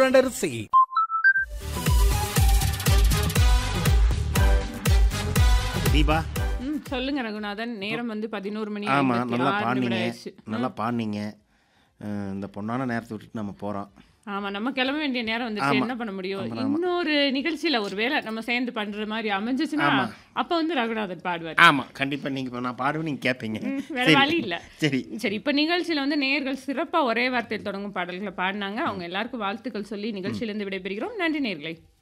Brand அரிசி தீபா ம் சொல்லுங்க ரகுநாதன் நேரம் வந்து பதினோரு மணி ஆமாம் ஐம்பத்தி நல்லா ஆறு நிமிடம் பாடினீங்க ஆயிடுச்சு. நல்லா பாடினீங்க அஹ் இந்த பொண்ணான நேரத்தை விட்டுட்டு நம்ம போகிறோம் ஆமா நம்ம கிளம்ப வேண்டிய நேரம் வந்துச்சு ஆமா. என்ன பண்ண முடியும் ஆமா, ஆமா. இன்னொரு நிகழ்ச்சியில ஒரு வேளை நம்ம சேர்ந்து பண்ற மாதிரி அமைஞ்சிச்சுன்னா ஆமா. அப்ப வந்து ரகுநாதன் பாடுவார் ஆமாம் கண்டிப்பாக நீங்கள் இப்போ நான் பாடுவேன் நீங்கள் கேட்பீங்க ம், வேற சரி. வழி இல்ல சரி சரி இப்ப நிகழ்ச்சியில வந்து நேயர்கள் சிறப்பா ஒரே வார்த்தையில் தொடங்கும் பாடல்களை பாடினாங்க அவங்க எல்லாருக்கும் வாழ்த்துக்கள் சொல்லி நிகழ்ச்சியிலிருந்து விடைபெறுகிறோம் நன்றி நேயர்களே